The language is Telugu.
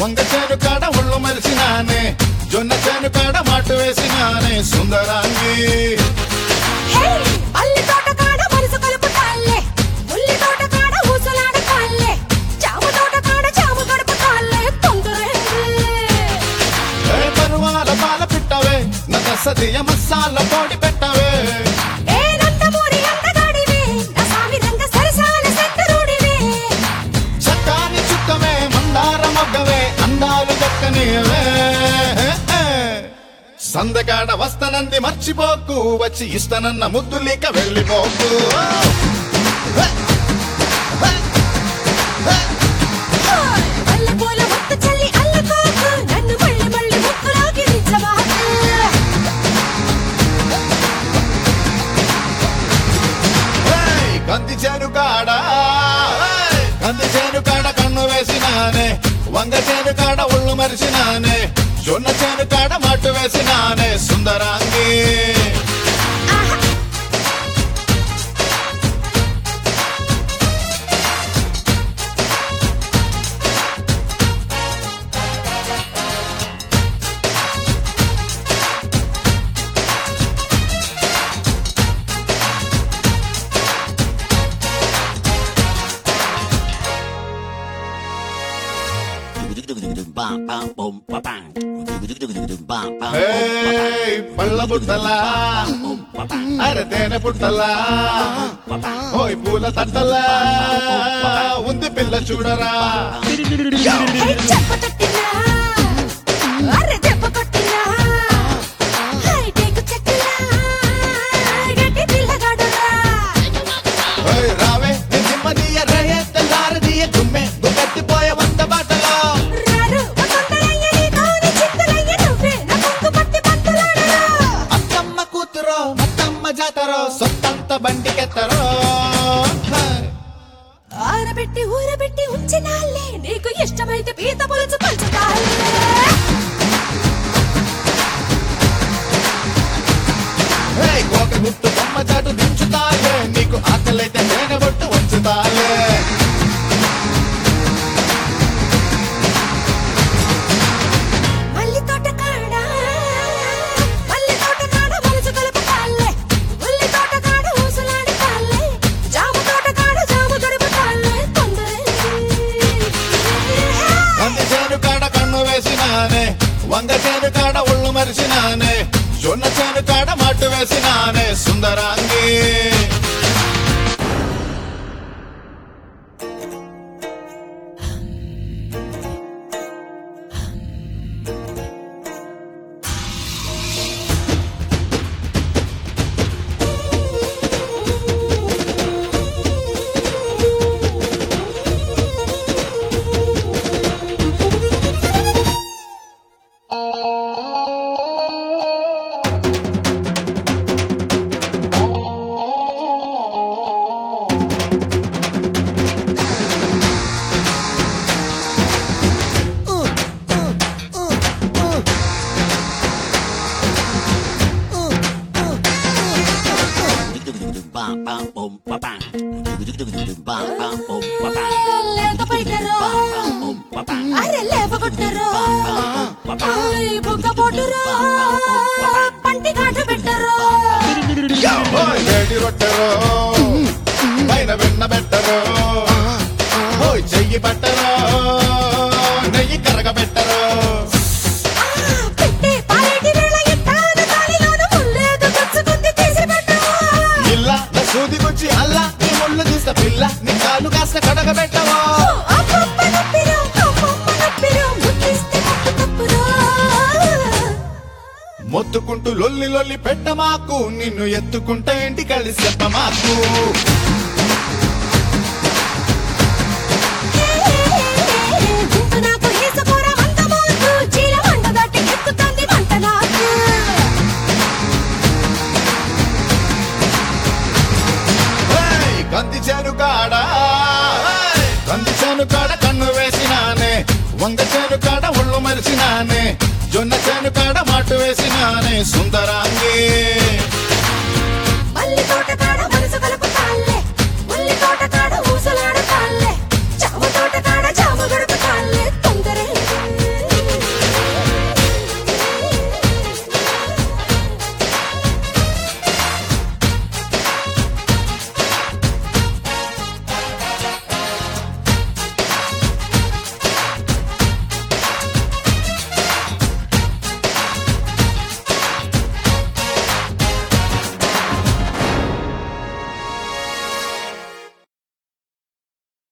వంగ చేను కాడ ఒళ్ళు మరిచినానే జొన్న చేను కాడ మాటు వేసినానే సుందరాంగి హే అల్లి తోట కాడ మనసు కలుపుతాల్లే ఉల్లి తోట కాడ ఊసలాడతాల్లే జామ తోట కాడ జామ గడుపుతాల్లే తొందరేంది ఏ పరువాల పాల పిట్టవే నగ సదియ మసాల పొడి పెట్టవే ఏ నందమూరి అందగాడివే నా సామి రంగ సరసాల సెట్టరుడివే చక్కాని చుక్కవే మందార మొగ్గవే అందాలు దక్కనివే సందకాడ వస్తనంది మర్చిపోకు వచ్చి ఇస్తనన్న ముద్దులేక వెళ్ళిపోకు హాయ్ మల్లె పూల ముద్దు చల్లి అల్లుకోకు నన్ను మళ్ళీ మళ్ళీ ముక్కులోకి దించబాకు ఏయ్, కంది చేను కాడ ఏయ్, కంది చేను కాడ కన్ను వేసినానే వంగ చేను కాడ ఒళ్ళు మరిసినానే జొన్న చేను కాడ మట్టు వేసినానే సుందరాంగి ఆహా ఏయ్, పళ్ళ బుట్టలా అరే తేనె పుట్టలా ఓయ్ పూల తట్టలా ఉంది పిల్ల చూడరా హే చెప్ప తట్టినా అరే దెబ్బ కొట్టినా హై టేకు చెట్టులా గట్టి పిల్లగాడురా ఓయ్ రావే నిమ్మదియ రేయ తెల్లారదియ గుమ్మె గుగట్టిపోయే వంద బాటలో రారు ఓ తొందరయ్య నీ కోరి చింతలయ్య నువ్వే నా కొంగు పట్టి పంతులాడరా అత్తమ్మ కూతురో అత్తమ్మ జాతరో సొత్తంత బండికెత్తరో ఆరబెట్టి ఊరబెట్టి ఉంచినాలే నీకు ఇష్టమైతే పీత పులుసు పంచుతాలే ఏయ్, కోక గుట్టు బొమ్మ చాటు దించుతాలే నీకు ఆకలైతే తేనె బొట్టు వంచుతాలే మల్లి తోట కాడ మల్లి తోట కాడ మనసు కలుపుతాలే ఉల్లి తోట కాడ ఊసలాడతాలే జామ తోట కాడ జామ గడుపుతాలే తొందరేంది కంది చేను కాడ కన్ను వేసినానే వంగ చేను కాడ ఒళ్ళు మరిసినానే జొన్న చేను కాడ మట్టు వేసినానే సుందరాంగి లేత పైటరో అరే లేవగొట్టరో ఆయ్ బుగ్గ పొట్టురో పంటి కాట పెట్టరో ఓయ్ వేడి రొట్టెరో పైన వెన్న పెట్టరో ఓయ్ చెయ్యి పట్టరో నెయ్యి కరగబెట్టరో పెట్టి పాలేటి వేళ ఎట్టాను తాళిలోను ముల్లేదు గుచ్చుకుంది తీసి పెట్టు ఇల్లా నా సూది గుచ్చి అల్లా నీ ముళ్ళు తీస్త పిల్ల నీ కాలు కాస్త కడగబెట్టవో అమ్మమ్మ నొప్పిరో అమ్మమ్మ నొప్పిరో ముద్దిస్తే ముట్టు తప్పురో మొత్తుకుంటూ లొల్లి లొల్లి పెట్టమాకు నిన్ను ఎత్తుకుంటే ఇంటి కలిసి చెప్పమాకు గుంపు నాకు ఏసపోర వంద మోతు చీల వండ దాటి ఎక్కుతుంది వంట నాకు ఏయ్, కంది చేను కాడ ఏయ్, కంది చేను కాడ కన్ను వేసినానే వంగ చేను కాడ ఒళ్ళు మరిచినానే జొన్న చేను కాడ మాటు వేసినానే సుందరాంగి